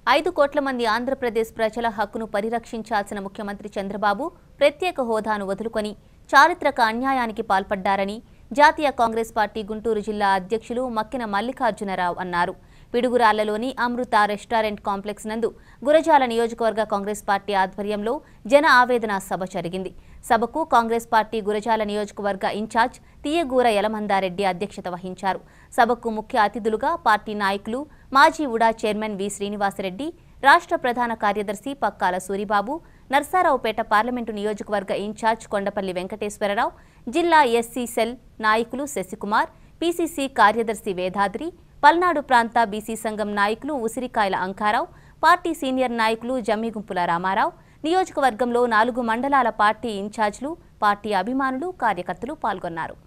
ఐదు కోట్ల మంది ఆంధ్రప్రదేశ్ ప్రజల హక్కును పరిరక్షించాల్సిన ముఖ్యమంత్రి చంద్రబాబు ప్రత్యేక హోదాను వదులుకొని చారిత్రక అన్యాయానికి పాల్పడ్డారని జాతీయ కాంగ్రెస్ పార్టీ గుంటూరు జిల్లా అధ్యక్షులు మక్కిన మల్లికార్జునరావు అన్నారు పిడుగురాళ్లలోని అమృత రెస్టారెంట్ కాంప్లెక్స్ నందు గురజాల నియోజకవర్గ కాంగ్రెస్ పార్టీ ఆధ్వర్యంలో జన ఆవేదన సభ జరిగింది సభకు కాంగ్రెస్ పార్టీ గురజాల నియోజకవర్గ ఇన్ఛార్జ్ తీయగూర యలమందారెడ్డి అధ్యక్షత వహించారు సభకు ముఖ్య అతిథులుగా పార్టీ నాయకులు మాజీ ఉడా చైర్మన్ వి శ్రీనివాసరెడ్డి రాష్ట్ర ప్రధాన కార్యదర్శి పక్కాల సూరిబాబు నర్సారావుపేట పార్లమెంటు నియోజకవర్గ ఇన్ఛార్జ్ కొండపల్లి వెంకటేశ్వరరావు జిల్లా ఎస్సీ సెల్ నాయకులు శశికుమార్ పీసీసీ కార్యదర్శి వేదాద్రి పల్నాడు ప్రాంత బీసీ సంఘం నాయకులు ఉసిరికాయల అంకారావు పార్టీ సీనియర్ నాయకులు జమ్మిగుంపుల రామారావు నియోజకవర్గంలో నాలుగు మండలాల పార్టీ ఇన్ఛార్జీలు పార్టీ అభిమానులు కార్యకర్తలు పాల్గొన్నారు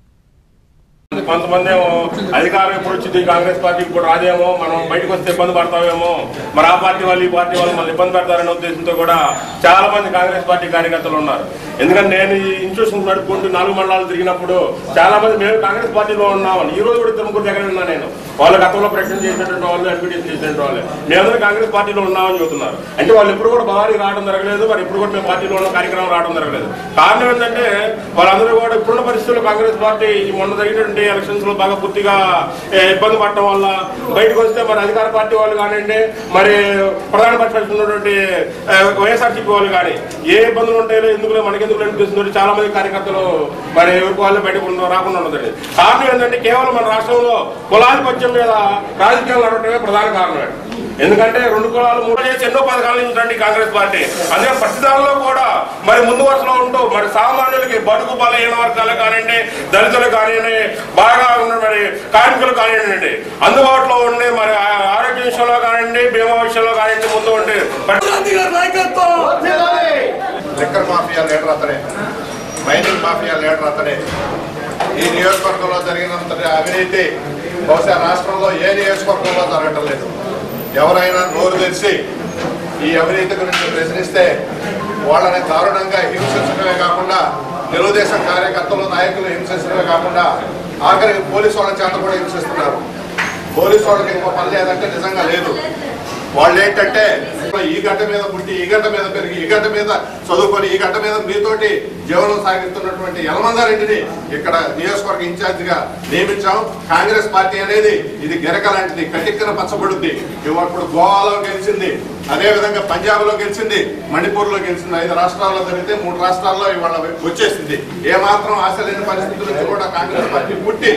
కొంతమంది ఏమో అధికారం ఎప్పుడు వచ్చింది కాంగ్రెస్ పార్టీ ఇప్పుడు రాదేమో మనం బయటకు వస్తే ఇబ్బంది పడతామేమో మరి ఆ పార్టీ వాళ్ళు ఈ పార్టీ వాళ్ళు మనం ఇబ్బంది పెడతారనే ఉద్దేశంతో కూడా చాలా మంది కాంగ్రెస్ పార్టీ కార్యకర్తలు ఉన్నారు ఎందుకంటే నేను ఈ ఇన్స్టిట్యూషన్ నడుపుకుంటూ నాలుగు మండలాలు తిరిగినప్పుడు చాలా మంది మేము కాంగ్రెస్ పార్టీలో ఉన్నామని ఈ రోజు కూడా ఇద్దరు ముగ్గురు దగ్గర ఉన్నా నేను వాళ్ళు గతంలో ప్రకటన చేసినటువంటి వాళ్ళు ఎంపీటీసీ చేసినటువంటి వాళ్ళు మేమందరం కాంగ్రెస్ పార్టీలో ఉన్నామని చెబుతున్నారు అంటే వాళ్ళు ఎప్పుడు కూడా భవానికి రావడం జరగలేదు మరి ఇప్పుడు కూడా మేము పార్టీలో ఉన్న కార్యక్రమం రావడం జరగలేదు కారణం ఏంటంటే వాళ్ళందరూ కూడా ఇప్పుడున్న పరిస్థితుల్లో కాంగ్రెస్ పార్టీ ఈ మొన్న జరిగినటువంటి ఎలక్షన్స్ లో బాగా పూర్తిగా ఏ, ఇబ్బంది పడటం వల్ల బయటకు వస్తే మరి అధికార పార్టీ వాళ్ళు కానివ్వండి మరి ప్రధాన పక్షం ఉన్నటువంటి ఏ, వైఎస్ఆర్సీపీ వాళ్ళు కానీ ఏ ఇబ్బందులు ఉంటాయో ఎందుకు మనకి ఎందుకు అనిపిస్తుంది చాలా మంది కార్యకర్తలు మరి ఎవరికి వాళ్ళు బయటకు ఉన్న- రాకుండా ఉండదండి కారణం ఏంటంటే కేవలం మన రాష్ట్రంలో కులాల పద్యం మీద రాజకీయాలు నడవటమే ప్రధాన కారణం ఎందుకంటే రెండు కులాలు మూడు చేసి ఎన్నో పథకాల నుంచి రండి కాంగ్రెస్ పార్టీ అందుకే ప్రతి దానిలో కూడా మరి ముందు వరుసలో ఉంటూ మరి సామాన్యులకి బడుగు బలహీన వర్గాలు కానివ్వండి దళితులు కానివ్వండి బాగా ఉన్న మరి కార్మికులు కానివ్వండి అందుబాటులో ఉండి మరి ఆ- ఆరోగ్య విషయంలో కానివ్వండి బీమా విషయంలో కానివ్వండి ముందు ఉండి గాంధీ గారి నాయకత్వం లిక్కర్ మాఫియా లీడర్ అతనే మైనింగ్ మాఫియా లీడర్ అతనే ఈ నియోజకవర్గంలో జరిగినంత అవినీతి బహుశా రాష్ట్రంలో ఏ నియోజకవర్గంలో జరగటం లేదు ఎవరైనా నోరు తెరిచి ఈ అవినీతి గురించి ప్రశ్నిస్తే వాళ్ళని దారుణంగా హింసించడమే కాకుండా తెలుగుదేశం కార్యకర్తలు నాయకులు హింసించడమే కాకుండా ఆఖరికి పోలీసు వాళ్ళ చేత కూడా హింసిస్తున్నారు పోలీసు వాళ్ళకి ఇంకో పని లేదంటే నిజంగా లేదు వాళ్ళు ఏంటంటే ఈ గంట మీద పుట్టి ఈ గంట మీద పెరిగి ఈ గంట మీద చదువుకొని ఈ గంట మీద మీతోటి జీవనం సాగిస్తున్నటువంటి యలమందారెడ్డిని ఇక్కడ నియోజకవర్గ ఇన్ఛార్జ్ గా నియమించాం కాంగ్రెస్ పార్టీ అనేది ఇది గెరక లాంటిది కటిక్కన పచ్చబడుద్ది ఇప్పుడు గోవాలో గెలిచింది అదే విధంగా పంజాబ్ లో గెలిచింది మణిపూర్ లో గెలిచింది ఐదు రాష్ట్రాల్లో జరిగితే మూడు రాష్ట్రాల్లో ఇవాళ వచ్చేసింది ఏ మాత్రం ఆశ లేని పరిస్థితుల నుంచి కూడా కాంగ్రెస్ పార్టీ పుట్టి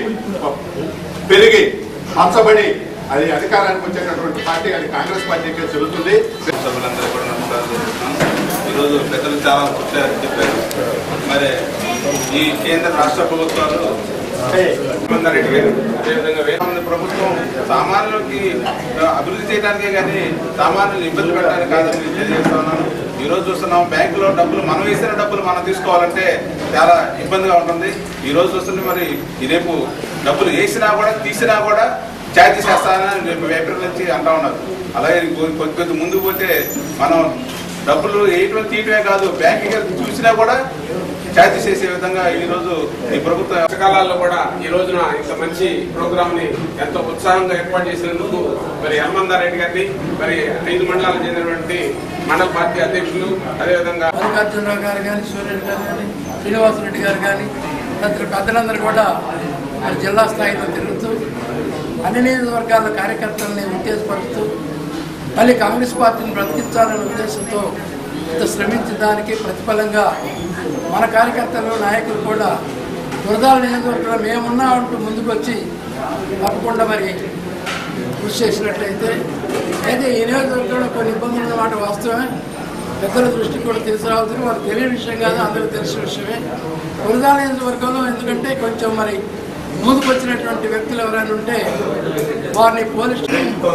పెరిగి పంచబడి అది అధికారానికి వచ్చేటటువంటి పార్టీ అది కాంగ్రెస్ పార్టీకే చెబుతుంది సభ్యులందరూ కూడా నమస్కారం చేస్తున్నాం ఈరోజు పెద్దలు చాలా చెప్పారు చెప్పారు మరి ఈ కేంద్ర రాష్ట్ర ప్రభుత్వాలు జగన్మోహన్ రెడ్డి గారు అదేవిధంగా వేరే మంది ప్రభుత్వం సామాన్యులకి అభివృద్ధి చేయడానికే కానీ సామాన్యులు ఇబ్బంది పెట్టడానికి కాదని నేను తెలియజేస్తా ఉన్నాను ఈ రోజు చూస్తున్నాం బ్యాంకులో డబ్బులు మనం వేసిన డబ్బులు మనం తీసుకోవాలంటే చాలా ఇబ్బందిగా ఉంటుంది ఈ రోజు చూస్తుంటే మరి ఈ రేపు డబ్బులు వేసినా కూడా తీసినా కూడా ఛార్జీ చేస్తానని రేపు ఏప్రిల్ నుంచి అంటా ఉన్నారు అలాగే కొద్ది కొద్ది కొద్ది ముందుకు పోతే మనం డబ్బులు వేయటం తీయటమే కాదు బ్యాంకింగ్ చూసినా కూడా ఛార్జీ చేసే విధంగా ఈ రోజు ఈ ప్రభుత్వం పుస్తకాలలో కూడా ఈ రోజున ఇంత మంచి ప్రోగ్రామ్ ని ఎంతో ఉత్సాహంగా ఏర్పాటు చేసినందుకు మరి హనుమంతారెడ్డి గారిని మరి ఐదు మండలాలకు చెందినటువంటి మండల పార్టీ అధ్యక్షులు అదేవిధంగా మల్లికార్జునరావు గారు కానీ సూర్యుడు గారు కానీ శ్రీనివాసరెడ్డి గారు కానీ తదితర పెద్దలందరూ కూడా మరి జిల్లా స్థాయిలో తిరుగుతూ అన్ని నియోజకవర్గాల కార్యకర్తలని ఉత్తేజపరుస్తూ మళ్ళీ కాంగ్రెస్ పార్టీని బ్రతికించాలనే ఉద్దేశంతో ఇంత శ్రమించిన దానికి ప్రతిఫలంగా మన కార్యకర్తలు నాయకులు కూడా గురదాల నియోజకవర్గంలో మేమున్నా అంటూ ముందుకు వచ్చి తప్పకుండా మరి కృషి చేసినట్లయితే అయితే ఈ నియోజకవర్గంలో కొన్ని ఇబ్బందులు ఉన్నమాట వాస్తవమే పెద్దల దృష్టికి కూడా తీసుకురావాల్సింది వాళ్ళకి తెలియని విషయం కాదు అందరికీ తెలిసిన విషయమే గురదాల నియోజకవర్గంలో ఎందుకంటే కొంచెం మరి ముందుకు వచ్చినటువంటి వ్యక్తులు ఎవరైనా ఉంటే వారిని పోలీస్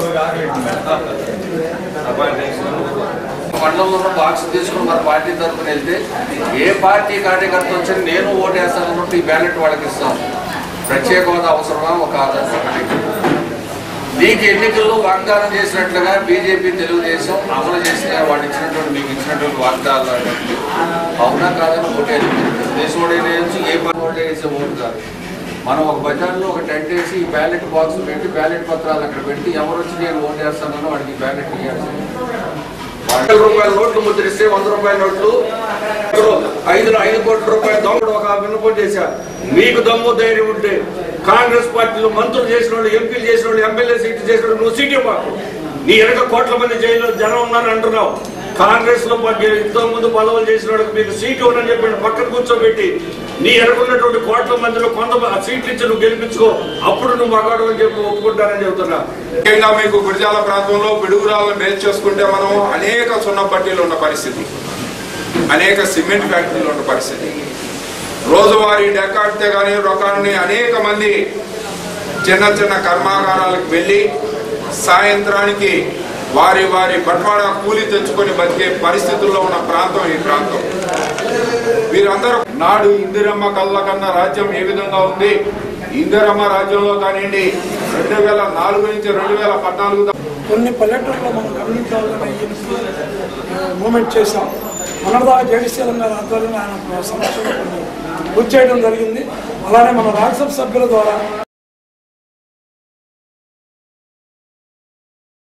మండలంలో బాక్స్ తీసుకుని మన పార్టీ తరఫున వెళ్తే ఏ పార్టీ కార్యకర్త వచ్చి నేను ఓటేస్తాను అన్నట్టు ఈ బ్యాలెట్ వాళ్ళకి ఇస్తాను ప్రత్యేక హోదా అవసరమా ఒక ఆధార్ ఒకటి మీకు ఎన్నికల్లో వాగ్దానం చేసినట్లుగా బీజేపీ తెలుగుదేశం అమలు చేసిన వాళ్ళు ఇచ్చినటువంటి మీకు ఇచ్చినటువంటి వాగ్దానాలు అవునా కాదని ఓటేది దేశం ఓటేసి ఏ పార్టీ ఓటేసే ఓటు కాదు మనం ఒక బజార్లో ఒక టెంట్ వేసి ఈ బ్యాలెట్ బాక్స్ పెట్టి బ్యాలెట్ పత్రాలు అక్కడ పెట్టి ఎవరు వచ్చి నేను ఓటు వేస్తానో వాడికి బ్యాలెట్ ఇవ్వాలి వంద రూపాయల నోట్లు ముద్రిస్తే వంద రూపాయల నోట్లు ఐదు ఐదు కోట్ల రూపాయల దొంగడు ఒక విన్నపం చేశారు మీకు దమ్ము ధైర్యం ఉంటే కాంగ్రెస్ పార్టీలో మంత్రులు చేసిన వాళ్ళు ఎంపీలు చేసిన వాళ్ళు ఎమ్మెల్యే సీట్లు చేసిన వాళ్ళు నువ్వు సీటు మాకు నీ వెనక కోట్ల మంది జైల్లో జనం ఉన్నారని అంటున్నావు కాంగ్రెస్ లో ఎంతో ముందు పదవులు చేసిన వాళ్ళకి మీకు సీటు ఉందని చెప్పి పక్కన కూర్చోబెట్టి నీ ఎనుకున్నటువంటి కోట్ల మందిలో కొంత సీట్లు ఇచ్చి నువ్వు గెలిపించుకో అప్పుడు నువ్వు మగాడు అని చెప్పి ఒప్పుకుంటానని చెబుతున్నా ముఖ్యంగా మీకు గురిజాల ప్రాంతంలో పిడుగురాలను బేస్ చేసుకుంటే మనం అనేక సున్న పట్టీలు ఉన్న పరిస్థితి అనేక సిమెంట్ ఫ్యాక్టరీలు ఉన్న పరిస్థితి రోజువారీ డెక్కాడితే కానీ రొకాన్ని అనేక మంది చిన్న చిన్న కర్మాగారాలకు వెళ్ళి సాయంత్రానికి వారి వారి బట్వాడా కూలి తెచ్చుకొని బతికే పరిస్థితుల్లో ఉన్న ప్రాంతం ఈ ప్రాంతం వీరందరూ నాడు ఇందిరమ్మ కళ్ళ కన్నా రాజ్యం ఏ విధంగా ఉంది ఇందిరమ్మ రాజ్యంలో కానివ్వండి రెండు వేల నాలుగు నుంచి రెండు వేల పద్నాలుగు దా- కొన్ని పల్లెటూరులో మనం గమనించాలని మూమెంట్ చేశాం మనదా జగశీలం గారి ఆధ్వర్యంలో ఆయన సమక్షంలో కొన్ని పూర్తి చేయడం జరిగింది అలానే మన రాజ్యసభ సభ్యుల ద్వారా